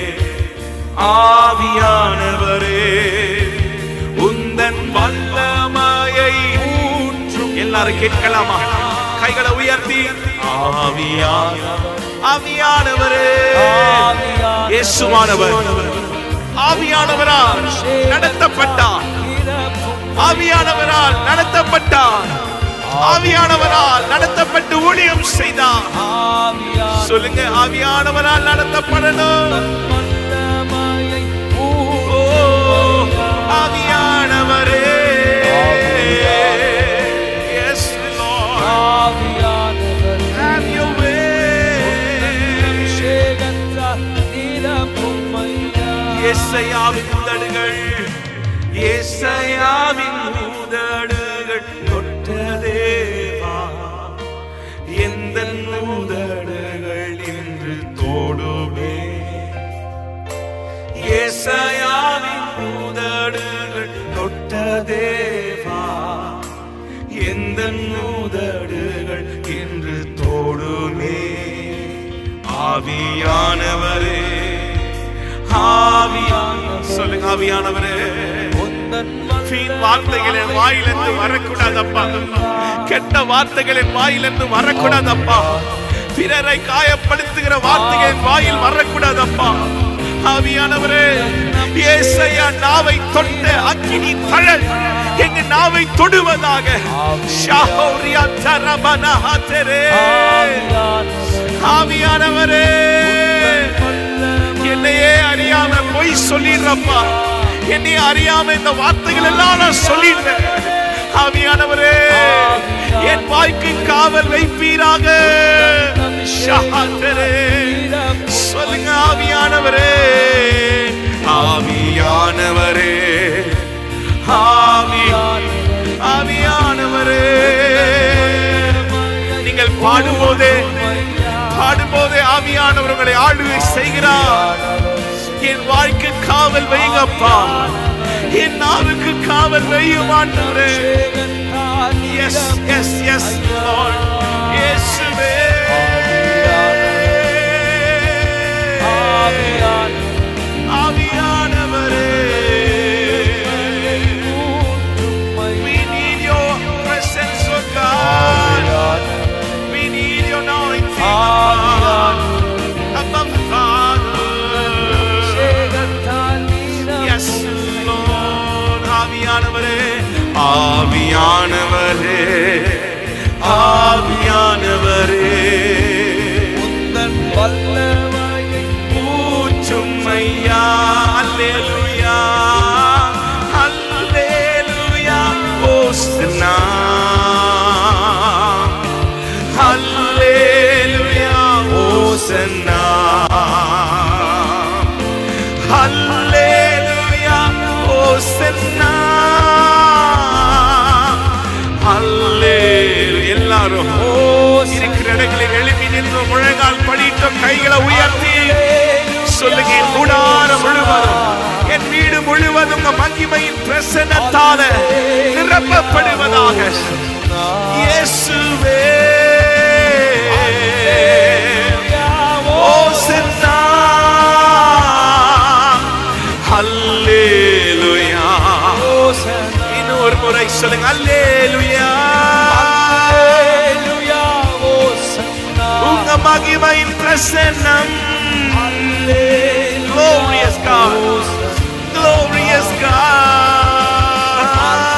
Speaker 1: ஆவியானவரே உந்தன் வல்லமையை ஊற்றும் எல்லாரும் கேட்கலாமா கைகளை உயர்த்தி ஆவியான ஆவியானவரே
Speaker 2: ஆவியான
Speaker 1: இயேசுவானவர் ஆவியானவரால் நடத்தப்பட்டார் ஆவியானவரால் நடத்தப்பட்டார் ஆவியானவரால் நடத்தப்பட்டு ஊழியம் செய்தார்
Speaker 2: ஆவியான
Speaker 1: சொல்லுங்க ஆவியானவரால் நடத்தப்படணும்
Speaker 2: வல்லமையை
Speaker 1: ஓ, ஆவியானவரே Yes, Lord.
Speaker 2: ஆவியானவரே
Speaker 1: Have your way.
Speaker 2: அபிஷேகத்தால் நிரப்புமையா
Speaker 1: ஏசாயாவின் உதடுகள் ஏசாயாவின் உதடுகள் தொட்ட தேவா எந்த உதடுகள் இன்று தோடுமே ஏசாயாவின் உதடுகள் தொட்ட தேவா எந்த உதடுகள் இன்று தோடுமே ஆவியானவரே ஆவியான சொல்லுங்க ஆவியானவரே
Speaker 2: உந்தன்
Speaker 1: வீண் வார்த்தைகள் என் வாயிலிருந்து வரக்கூடாதப்பா கெட்ட வார்த்தைகள் என் வாயிலிருந்து வரக்கூடாதப்பா பிறரை காயப்படுத்துகிற வார்த்தைகள் என் வாயில் வரக்கூடாதப்பா ஆவியானவரே ஏசையா நாவை தொட்ட அக்கினி தழல் எங்க நாவை தொடுவதாக ஷாஹோரியா தரபனா ஹாத்தரே. ஆவியானவரே என்னையே அறியாம பொய் சொல்லிடுறப்பா என்னை அறியாம இந்த வார்த்தைகள் எல்லாம் நான் சொல்லிடுறேன் ஆவியானவரே என் வாய்க்கு காவல் வைப்பீராக ஷாஹாத்தரே. சொல்லுங்க ஆவியானவரே ஆவியானவரே ஆவி ஆவியானவரே நீங்கள் பாடும்போதே பாடும்போதே ஆவியானவர் உங்களை ஆளுகை செய்கிறார் என் வாழ்க்கை காவல் வைங்கப்பா என் நாவுக்கு காவல் வையும் ஆண்டவரே எஸ் எஸ் எஸ் இயேசுவே ஆவியானவரே we need your presence oh God we need your anointing above Father Yes, Lord. ஆவியானவரே ஆவியானவரே ஆவியானவரே ஊற்றும் ஐயா அல்லேலூயா அல்லேலூயா ஓஸ்னா அல்லேலூயா ஓசன்னா அல்லேலூயா ஓசன்னா அல்லேலூயா எல்லாரும் இருக்கிற இடங்களில் எழுப்பி நின்று முழங்கால் படிட்டு கைகளை உயர்த்தி சொல்லுங்க என் கூடாரம் முழுவதும் என் வீடு முழுவதும் உங்க மகிமையின் பிரசன்னத்தால நிரப்பப்படுவதாக இயேசுவே ஓசன்னா அல்லேலூயா இன்னும் ஒரு முறை சொல்லுங்க அல்லேலூயா உங்க மகிமையின் பிரசன்னம் glorious God glorious God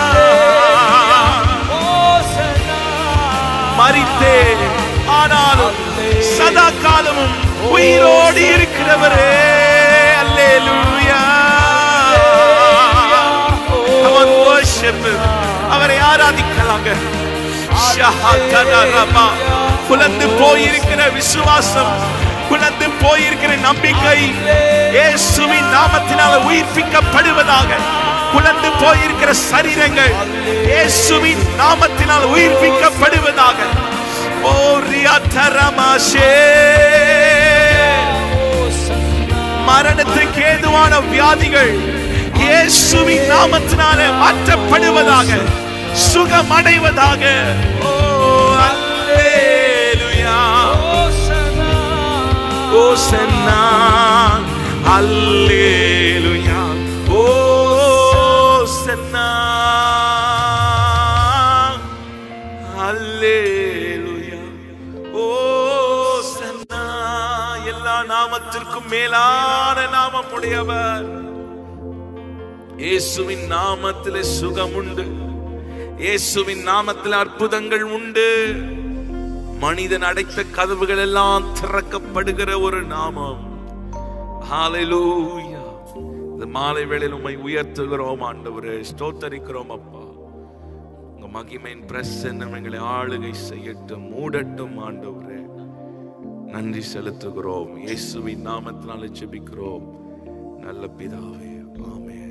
Speaker 1: மரித்தே ஆனாலும் சதா காலமும் உயிரோடு இருக்கிறவரே அல்லேலூயா அவன் worship அவரை ஆராதிக்கலாங்க ஷஹதரபா. குலந்து போயிருக்கிற விசுவாசம் குலந்து போயிருக்கிற நம்பிக்கை இயேசுவின் நாமத்தினால உயிர்ப்பிக்கப்படுவதாக குலந்து போயிருக்கிற சரீரங்கள் இயேசுவின் நாமத்தினால் உயிர்ப்பிக்கப்படுவதாக ஓ ரியாதரமாஷே மரணத்துக்கு ஏதுவான வியாதிகள் இயேசுவின் நாமத்தினாலே மாற்றப்படுவதாக சுகமடைவதாக ஓ அல்லேலூயா ஓசன்னா அல்லேலூயா ஓசன்னா அல்லேலூயா ஓசன்னா எல்லா நாமத்திற்கும் மேலான நாமம் உடையவர் இயேசுவின் நாமத்திலே சுகம் உண்டு இயேசுவின் நாமத்தில் அற்புதங்கள் உண்டு மனிதன் அடைத்த கதவுகள் எல்லாம் திறக்கப்படுகிற ஒரு நாமம் ஹalleluya இந்த மாலை வேளையில் உம்மை உயர்த்துகிறோம் ஆண்டவரே ஸ்தோத்தரிக்கிறோம் அப்பா உங்க மகிமையின் பிரசன்னம் எங்களை ஆளுகை செய்யட்டும் மூடட்டும் ஆண்டவரே நன்றி செலுத்துகிறோம் இயேசுவின் நாமத்தினால ஜெபிக்கிறோம் நல்ல பிதாவே ஆமென்